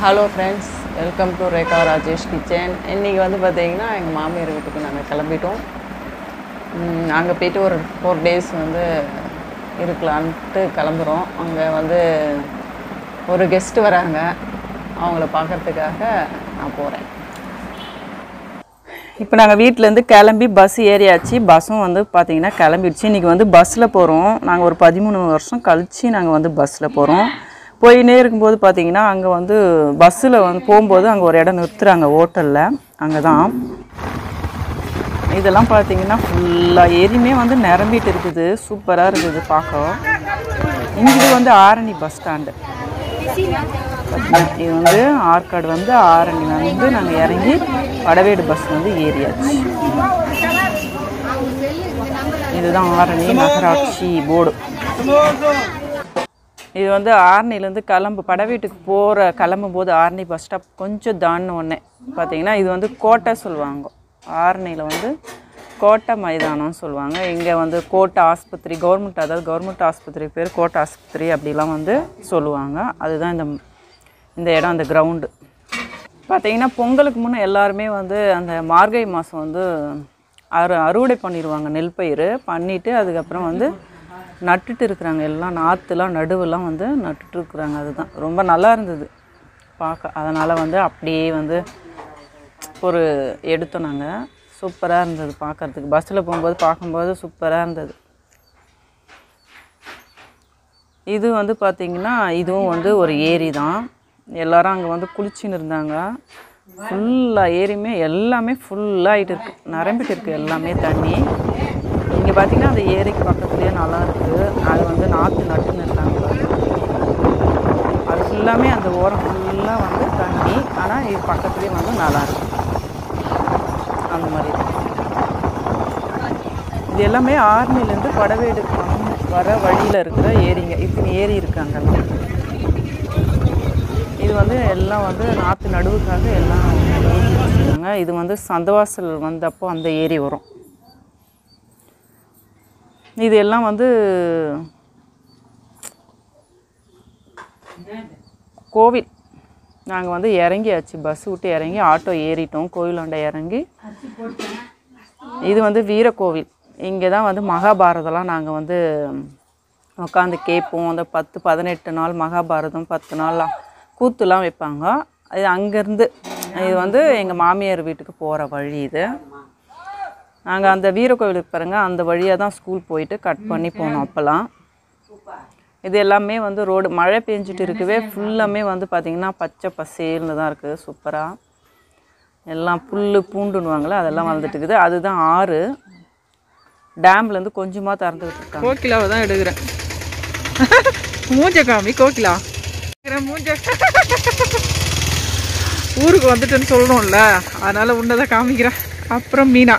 hello friends welcome to Rekha Rajesh kitchen இன்றைக்கி வந்து பார்த்தீங்கன்னா எங்கள் மாமியார் வீட்டுக்கு நாங்கள் கிளம்பிட்டோம் அங்கே போயிட்டு ஒரு ஃபோர் டேஸ் வந்து இருக்கலான்ட்டு கிளம்புறோம் அங்கே வந்து ஒரு கெஸ்ட்டு வராங்க அவங்கள பார்க்கறதுக்காக நான் போகிறேன் இப்போ நாங்கள் வீட்டிலேருந்து கிளம்பி பஸ் ஏறியாச்சு பஸ்ஸும் வந்து பார்த்தீங்கன்னா கிளம்பிடுச்சு இன்றைக்கி வந்து பஸ்ஸில் போகிறோம் நாங்கள் ஒரு பதிமூணு வருஷம் கழித்து நாங்கள் வந்து பஸ்ஸில் போகிறோம் போயினே இருக்கும்போது பார்த்தீங்கன்னா அங்கே வந்து பஸ்ஸில் வந்து போகும்போது அங்கே ஒரு இடம் நிறுத்துறாங்க ஹோட்டலில் அங்கே தான் இதெல்லாம் பார்த்தீங்கன்னா ஃபுல்லாக எரியுமே வந்து நிரம்பிட்டு இருக்குது சூப்பராக இருக்குது பார்க்க இங்கே வந்து ஆரணி பஸ் ஸ்டாண்டு இது வந்து ஆற்காடு வந்து ஆரணி வந்து நாங்கள் இறங்கி வடவேடு பஸ் வந்து ஏறியாச்சு இதுதான் ஆரணி நகராட்சி போர்டு இது வந்து ஆரணிலேருந்து கிளம்பு படவீட்டுக்கு போகிற கிளம்பும் போது ஆரணி பஸ் ஸ்டாப் கொஞ்சம் தாண்டின உடனே பார்த்தீங்கன்னா இது வந்து கோட்டை சொல்லுவாங்க ஆரணியில் வந்து கோட்டை மைதானம்னு சொல்லுவாங்க இங்கே வந்து கோட்டை ஆஸ்பத்திரி கவர்மெண்ட் அதாவது கவர்மெண்ட் ஆஸ்பத்திரி பேர் கோட்டை ஆஸ்பத்திரி அப்படிலாம் வந்து சொல்லுவாங்க அதுதான் இந்த இந்த இடம் அந்த கிரவுண்டு பார்த்தீங்கன்னா பொங்கலுக்கு முன்னே எல்லாருமே வந்து அந்த மார்கழி மாதம் வந்து அறு அறுவடை பண்ணிடுவாங்க நெல் பயிர் பண்ணிவிட்டு அதுக்கப்புறம் வந்து நட்டுட்டு இருக்கிறாங்க எல்லாம் நாற்றுலாம் நடுவெல்லாம் வந்து நட்டுட்டு இருக்கிறாங்க அதுதான் ரொம்ப நல்லா இருந்தது பார்க்க அதனால் வந்து அப்படியே வந்து ஒரு எடுத்தோம் நாங்கள் சூப்பராக இருந்தது பார்க்கறதுக்கு பஸ்ஸில் போகும்போது பார்க்கும்போது சூப்பராக இருந்தது இது வந்து பார்த்திங்கன்னா இதுவும் வந்து ஒரு ஏரி தான் எல்லாரும் அங்கே வந்து குளிச்சுன்னு இருந்தாங்க ஃபுல்லாக ஏரியுமே எல்லாமே ஃபுல்லாகிட்டு இருக்கு நிரம்பிட்டு இருக்கு எல்லாமே தண்ணி இங்கே பார்த்தீங்கன்னா அந்த ஏரிக்கு பக்கத்துலேயே நல்லா இருக்குது அது வந்து நாற்று நட்டுன்னு இருக்காங்க அது ஃபுல்லாமே அந்த ஓரம் ஃபுல்லாக வந்து தண்ணி ஆனால் இது பக்கத்துலேயே வந்து நல்லா இருக்கு அந்த மாதிரி இது எல்லாமே ஆர்மிலேருந்து படவேடு வர வழியில் இருக்கிற ஏரிங்க இத்தனை ஏரி இருக்காங்கல்லாம் இது வந்து எல்லாம் வந்து நாற்று நடுவுக்காக எல்லாம் ஏரி வச்சுருக்காங்க இது வந்து சந்தவாசல் வந்தப்போ அந்த ஏரி வரும் இது எல்லாம் வந்து கோவில் நாங்கள் வந்து இறங்கியாச்சு பஸ் விட்டு இறங்கி ஆட்டோ ஏறிட்டோம் கோவிலாண்ட இறங்கி இது வந்து வீரக்கோவில் இங்கே தான் வந்து மகாபாரதம்லாம் நாங்கள் வந்து உட்காந்து கேட்போம் அந்த பத்து பதினெட்டு நாள் மகாபாரதம் பத்து நாள்லாம் கூத்துலாம் வைப்பாங்க இது அங்கேருந்து இது வந்து எங்கள் மாமியார் வீட்டுக்கு போகிற வழி இது நாங்கள் அந்த வீரக்கோவிலுக்கு பாருங்க அந்த வழியாக தான் ஸ்கூல் போயிட்டு கட் பண்ணி போனோம் அப்போல்லாம் இது எல்லாமே வந்து ரோடு மழை பெஞ்சிட்டு இருக்கவே ஃபுல்லாமே வந்து பார்த்திங்கன்னா பச்சை பசேல்னு தான் இருக்குது சூப்பராக எல்லாம் புல் பூண்டுன்னுவாங்களே அதெல்லாம் வளர்ந்துட்டு இருக்குது அதுதான் ஆறு டேம்லேருந்து கொஞ்சமாக திறந்து விட்டுருக்காங்க கோகிலாவை தான் எடுக்கிறேன் மூஞ்ச காமி கோகிலா மூஞ்ச ஊருக்கு வந்துட்டேன்னு சொல்லணும்ல அதனால உன்னதான் காமிக்கிறேன் அப்புறம் மீனா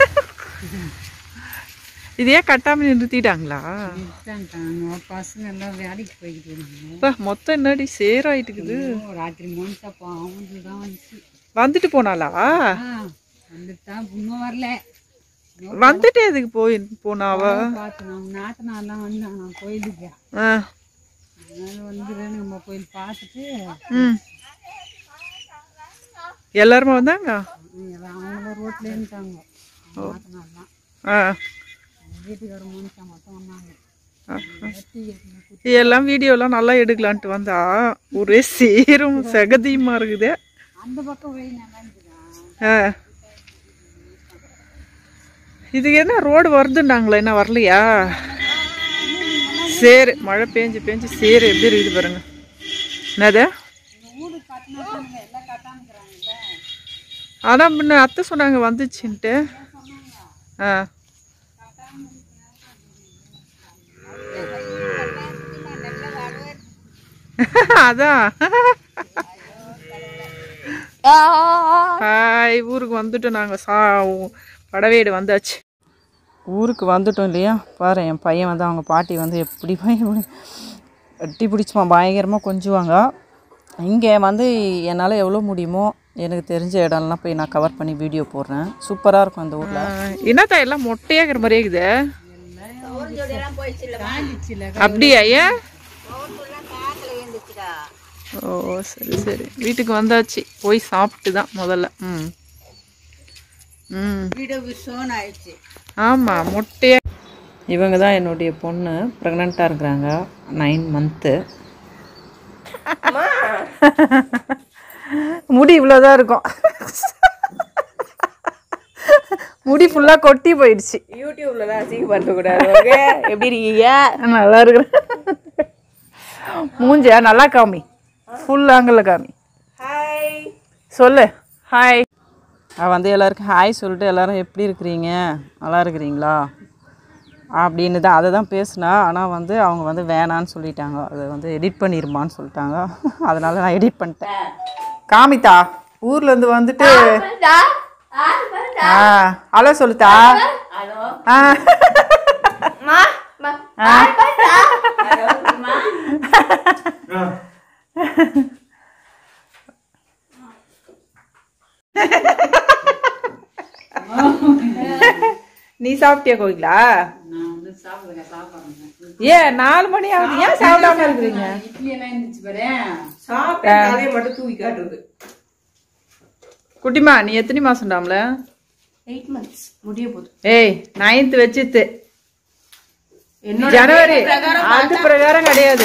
இது ஏன் கட்டாம நிறுத்திட்டாங்களா விட்டாங்க பசங்க எல்லாம் வேலைக்கு போய்கிட்டு இருந்தாங்க அப்பா, மொத்தம் என்னடி சேராயிட்டுக்குது ஓ, ராத்திரி மோனிட்டப்பா அவங்களுக்கு தான் வந்துச்சு வந்துட்டு போனாளா ஆ வந்துட்டு தான் இன்னும் வரல வந்துட்டு எதுக்கு போய் போனாவ பார்த்து நம்ம நாத்தனாலாம் வந்தாங்க நான் கோயிலுக்கு ஆ அதனால வந்துடுறேன்னு நம்ம கோயில் பார்த்துட்டு ம் எல்லாருமே வந்தாங்க ம், அவங்களும் ரோட்ல இருந்துட்டாங்க நாத்தனாலாம் ஆ வீட்டுக்கார மோனிட்டா மட்டும் வந்தாங்க எல்லாம் வீடியோலாம் நல்லா எடுக்கலான்ட்டு வந்தா ஒரே சேரும் சகதியுமா இருக்குது அந்த பக்கம் வழி நல்லா இருக்குதா ஆ இதுக்கு என்ன ரோடு வருதுன்னாங்களே என்ன வரலையா சேரு மழை பேஞ்சு பேஞ்சு சேரு எப்படி இருக்குது பாருங்க என்னது வீடு கட்டினாங்க எல்லாம் கட்டானுக்குறாங்கல்ல ஆனால் முன்ன அத்தை சொன்னாங்க வந்துச்சுன்ட்டு ஆ அதான் ஹாய் ஊருக்கு வந்துட்டோம் நாங்கள் சா படவேடு வந்தாச்சு ஊருக்கு வந்துட்டோம் இல்லையா பாரு என் பையன் வந்து அவங்க பாட்டி வந்து எப்படி பையன் எட்டி பிடிச்சுமா பயங்கரமாக கொஞ்சுவாங்க இங்கே வந்து என்னால் எவ்வளோ முடியுமோ எனக்கு தெரிஞ்ச இடம்லாம் போய் நான் கவர் பண்ணி வீடியோ போடுறேன் சூப்பராக இருக்கும் அந்த ஊரில் என்னத்தா எல்லாம் மொட்டையாகிற மாதிரியே இருக்குது காஞ்சிச்சுல அப்படியா ஐயா ஓ சரி சரி வீட்டுக்கு வந்தாச்சு போய் சாப்பிட்டு தான் முதல்ல ம் ம் வீடு விஷம் ஆயிடுச்சு ஆமாம் முட்டையே இவங்க தான் என்னுடைய பொண்ணு ப்ரெக்னெண்ட்டாக இருக்கிறாங்க நைன் மந்த்து முடி இவ்வளோதான் இருக்கும் முடி ஃபுல்லாக கொட்டி போயிடுச்சு யூடியூப்ல தான் அசிங்கப்படுத்தக்கூடாது ஓகே எப்படி இருக்கீங்க நல்லா இருக்கிறேன் மூஞ்ச நல்லா காமி ஃபுல் ஆங்கிளில் காமி ஹாய் சொல்லு ஹாய் அவள் வந்து எல்லாருக்கும் ஹாய் சொல்லிட்டு எல்லாரும் எப்படி இருக்கிறீங்க நல்லா இருக்கிறீங்களா அப்படின்னு தான் அதை தான் பேசினா ஆனால் வந்து அவங்க வந்து வேணான்னு சொல்லிட்டாங்க அதை வந்து எடிட் பண்ணிருமான்னு சொல்லிட்டாங்க அதனால நான் எடிட் பண்ணிட்டேன் காமிதா ஊர்லேருந்து வந்துட்டு ஆ ஹலோ சொல்லுத்தா ஆ நீ சாப்பிட்டியா கோகிலா நான் வந்து சாப்பிடுங்க சாப்பிடுங்க ஏன் நாலு மணி ஆகுது ஏன் சாப்பிடாம இருக்கிறீங்க இட்லி எல்லாம் இருந்துச்சு பாரு சாப்பிட்டாலே மட்டும் தூக்கி காட்டுறது குட்டிமா நீ எத்தனை மாசம்டாம்ல எயிட் மந்த்ஸ் முடிய போகுது ஏய் நைன்த் வச்சுத்து ஜனவரி அது பிரகாரம் கிடையாது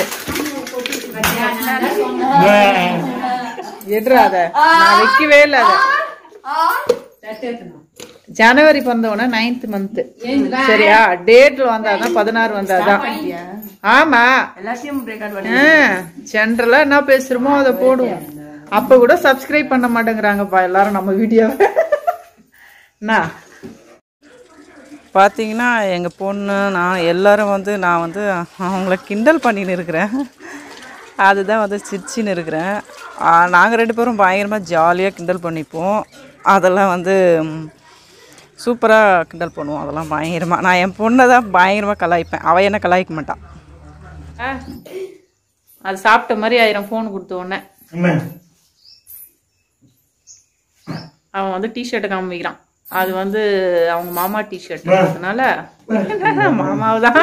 எடுறா அத நான் வைக்கவே இல்லை அத ஜனவரி பிறந்தவன நைன்த் மந்த் சரியா டேட்ல வந்தாதான் பதினாறு வந்தாதான் ஆமா எல்லாத்தையும் பிரேக் பண்ணி ஜென்ரலா என்ன பேசுறோமோ அதை போடுவோம் அப்ப கூட சப்ஸ்கிரைப் பண்ண மாட்டேங்கிறாங்கப்பா எல்லாரும் நம்ம வீடியோவை என்ன பார்த்தீங்கன்னா எங்கள் பொண்ணு நான் எல்லாரும் வந்து நான் வந்து அவங்கள கிண்டல் பண்ணின்னு இருக்கிறேன் அதுதான் வந்து சிரிச்சின்னு இருக்கிறேன் நாங்கள் ரெண்டு பேரும் பயங்கரமாக ஜாலியாக கிண்டல் பண்ணிப்போம் அதெல்லாம் வந்து சூப்பராக கிண்டல் பண்ணுவோம் அதெல்லாம் பயங்கரமாக நான் என் பொண்ணை தான் பயங்கரமாக கலாய்ப்பேன் அவள் என்ன கலாய்க்க மாட்டான் அது சாப்பிட்ட மாதிரி ஆயிரம் ஃபோன் கொடுத்த உடனே அவன் வந்து டிஷர்ட்டை காமிக்கிறான் அது வந்து அவங்க மாமா டிஷர்ட் அதனால மாமாவு தான்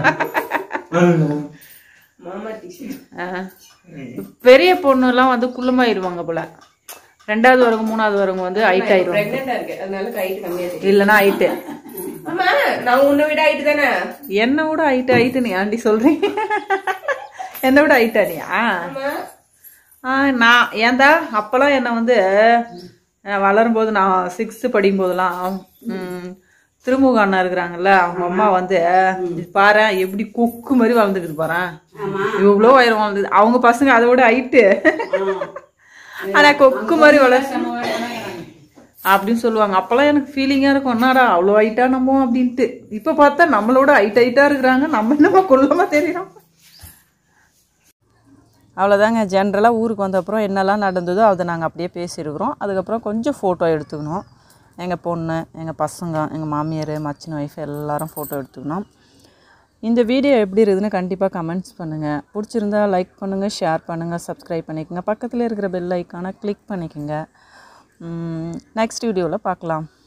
மாமா டிஷர்ட் பெரிய பொண்ணுலாம் வந்து குள்ளமாயிருவாங்க போல ரெண்டாவது வரவங்க மூணாவது வரவங்க வந்து ஹைட் ஆயிடுவாங்க பிரெக்னெண்டா இருக்கு அதனால ஹைட் கம்மியா இருக்கு இல்லைன்னா ஹைட்டு ஆமா நான் உன்னை விட ஹைட் தானே என்னை விட ஹைட்டு ஹைட்டு நீ ஆண்டி சொல்றீங்க என்னை விட ஹைட்டா நீ ஆமா ஆ நான் ஏன்டா அப்போல்லாம் என்னை வந்து அஹ், வளரும்போது நான் சிக்ஸ்த்து படிக்கும்போதெல்லாம் ம், திருமுக அண்ணா இருக்கிறாங்கல்ல அவங்க அம்மா வந்து இது பாரு எப்படி கொக்கு மாதிரி வளர்ந்துக்குது பாரு இவ்வளோ உயரம் வளர்ந்துது அவங்க பசங்க அதை விட ஹைட்டு ஆனா கொக்கு மாதிரி வளர் அப்படின்னு சொல்லுவாங்க அப்போல்லாம் எனக்கு ஃபீலிங்காக இருக்கும் என்னடா அவ்வளோ ஹைட்டா நம்ம அப்படின்ட்டு இப்போ பார்த்தா நம்மளோட ஹைட் ஹைட்டாக இருக்கிறாங்க நம்ம என்னமோ குள்ளமாக தெரியும் அவ்வளோதாங்க ஜென்ரலாக ஊருக்கு வந்த அப்புறம் என்னெல்லாம் நடந்ததோ அதை நாங்கள் அப்படியே பேசியிருக்கிறோம் அதுக்கப்புறம் கொஞ்சம் ஃபோட்டோ எடுத்துக்கணும் எங்கள் பொண்ணு எங்கள் பசங்க எங்கள் மாமியார் மச்சின் ஒய்ஃப் எல்லாரும் ஃபோட்டோ எடுத்துக்கணும் இந்த வீடியோ எப்படி இருக்குதுன்னு கண்டிப்பாக கமெண்ட்ஸ் பண்ணுங்கள் பிடிச்சிருந்தா லைக் பண்ணுங்கள் ஷேர் பண்ணுங்கள் சப்ஸ்கிரைப் பண்ணிக்கோங்க பக்கத்தில் இருக்கிற பெல் ஐக்கானை கிளிக் பண்ணிக்கோங்க நெக்ஸ்ட் வீடியோவில் பார்க்கலாம்